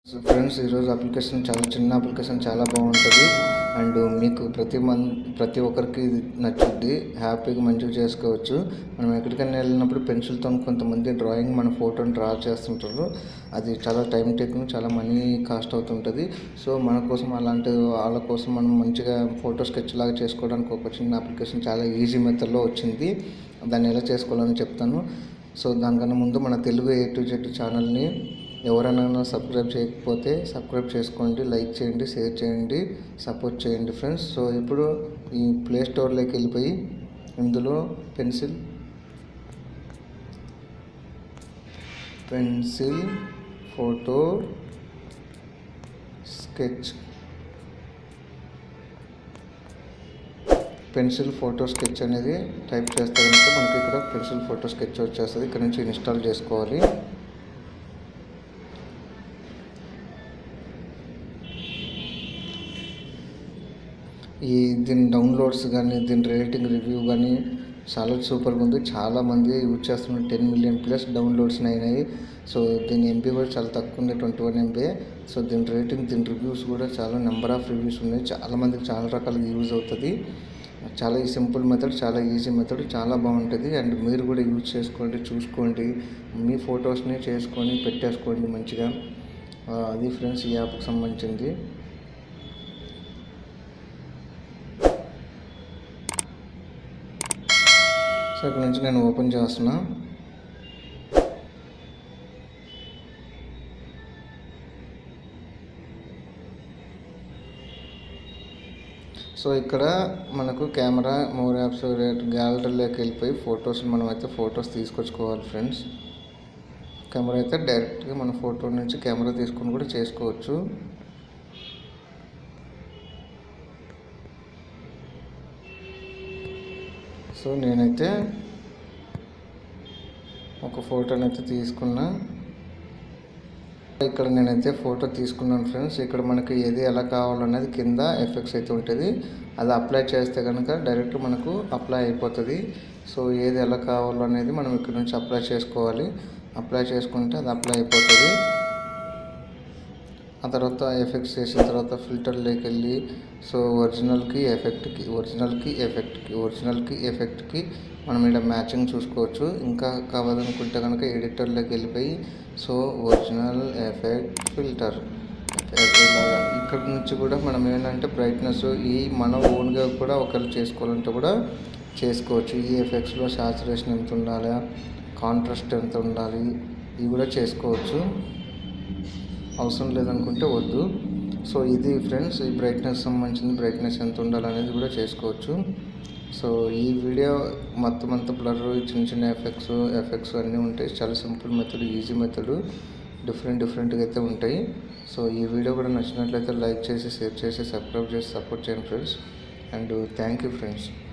so friends ఈరోజు application చాలా చిన్న అప్లికేషన్ చాలా బాగుంటుంది అండ్ మీకు ప్రతి మన్ ప్రతి ఒక్కరికి ఇది నచ్చుద్ది హ్యాపీగా మంచిగా చేసుకోవచ్చు మనం ఎక్కడికైనా వెళ్ళినప్పుడు పెన్సిల్తో కొంతమంది డ్రాయింగ్ మన ఫోటోని డ్రా చేస్తుంటారు అది చాలా టైం టేకింగ్ చాలా మనీ కాస్ట్ అవుతుంటుంది సో మన కోసం అలాంటి వాళ్ళ కోసం మనం మంచిగా ఫోటో స్కెచ్ లాగా చేసుకోవడానికి ఒక చిన్న అప్లికేషన్ చాలా ఈజీ మెథడ్లో వచ్చింది దాన్ని ఎలా చేసుకోవాలని చెప్తాను సో దానికన్నా ముందు మన తెలుగు ఏ టు జెడ్ ఛానల్ని ఎవరైనా సబ్స్క్రైబ్ చేయకపోతే సబ్స్క్రైబ్ చేసుకోండి లైక్ చేయండి షేర్ చేయండి సపోర్ట్ చేయండి ఫ్రెండ్స్ సో ఇప్పుడు ఈ ప్లే స్టోర్లోకి వెళ్ళిపోయి ఇందులో pencil pencil photo sketch pencil photo sketch అనేది టైప్ చేస్తే కనుక మనకి ఇక్కడ పెన్సిల్ ఫోటో స్కెచ్ వచ్చేస్తుంది ఇక్కడ నుంచి ఇన్స్టాల్ చేసుకోవాలి ఈ దీని డౌన్లోడ్స్ కానీ దీని రేటింగ్ రివ్యూ కానీ చాలా సూపర్గా ఉంది చాలామంది యూజ్ చేస్తున్నారు టెన్ మిలియన్ ప్లస్ డౌన్లోడ్స్ అయినాయి సో దీని ఎంపీ కూడా చాలా తక్కువ ఉంది ట్వంటీ వన్ ఎంపీ సో దీని రేటింగ్ దీని రివ్యూస్ కూడా చాలా నెంబర్ ఆఫ్ రివ్యూస్ ఉన్నాయి చాలా మందికి చాలా రకాలుగా యూజ్ అవుతుంది చాలా ఈ సింపుల్ మెథడ్ చాలా ఈజీ మెథడ్ చాలా బాగుంటుంది అండ్ మీరు కూడా యూజ్ చేసుకోండి చూసుకోండి మీ ఫొటోస్ని చేసుకొని పెట్టేసుకోండి మంచిగా ఆ, అది ఫ్రెండ్స్ ఈ యాప్కి సంబంధించింది సో ఇక్కడ నుంచి నేను ఓపెన్ చేస్తున్నా సో ఇక్కడ మనకు కెమెరా మోర్ యాప్స్ గ్యాలరీలోకి వెళ్ళిపోయి ఫొటోస్ మనం అయితే ఫొటోస్ తీసుకొచ్చుకోవాలి ఫ్రెండ్స్ కెమెరా అయితే డైరెక్ట్గా మన ఫోటో నుంచి కెమెరా తీసుకొని కూడా చేసుకోవచ్చు సో నేనైతే ఒక ఫోటోని అయితే తీసుకున్నా ఇక్కడ నేనైతే ఫోటో తీసుకున్నాను ఫ్రెండ్స్ ఇక్కడ మనకి ఏది ఎలా కావాలనేది కింద ఎఫెక్ట్స్ అయితే ఉంటుంది అది అప్లై చేస్తే కనుక డైరెక్ట్ మనకు అప్లై అయిపోతుంది సో ఏది ఎలా కావాలో అనేది మనం ఇక్కడ నుంచి అప్లై చేసుకోవాలి అప్లై చేసుకుంటే అది అప్లై అయిపోతుంది ఆ తర్వాత ఎఫెక్ట్స్ చేసిన తర్వాత ఫిల్టర్లోకి వెళ్ళి సో ఒరిజినల్కి ఎఫెక్ట్కి ఒరిజినల్కి ఎఫెక్ట్కి ఒరిజినల్కి ఎఫెక్ట్కి మనం ఇక్కడ మ్యాచింగ్ చూసుకోవచ్చు ఇంకా కావాలనుకుంటే కనుక ఎడిటర్లోకి వెళ్ళిపోయి సో ఒరిజినల్ ఎఫెక్ట్ ఫిల్టర్ ఇలాగా ఇక్కడ నుంచి కూడా మనం ఏంటంటే బ్రైట్నెస్ ఈ మన ఓన్గా కూడా ఒకరు చేసుకోవాలంటే కూడా చేసుకోవచ్చు ఈ ఎఫెక్ట్స్లో సాచురేషన్ ఎంత ఉండాలి కాంట్రాస్ట్ ఎంత ఉండాలి ఇవి కూడా చేసుకోవచ్చు అవసరం లేదనుకుంటే వద్దు సో ఇది ఫ్రెండ్స్ ఈ బ్రైట్నెస్ సంబంధించింది బ్రైట్నెస్ ఎంత ఉండాలనేది కూడా చేసుకోవచ్చు సో ఈ వీడియో మొత్తం అంతా బ్లర్ చిన్న చిన్న ఎఫెక్ట్స్ ఎఫెక్ట్స్ అన్నీ ఉంటాయి చాలా simple method easy method different డిఫరెంట్గా అయితే ఉంటాయి సో ఈ వీడియో కూడా నచ్చినట్లయితే లైక్ చేసి షేర్ చేసి సబ్స్క్రైబ్ చేసి సపోర్ట్ చేయండి friends and thank you friends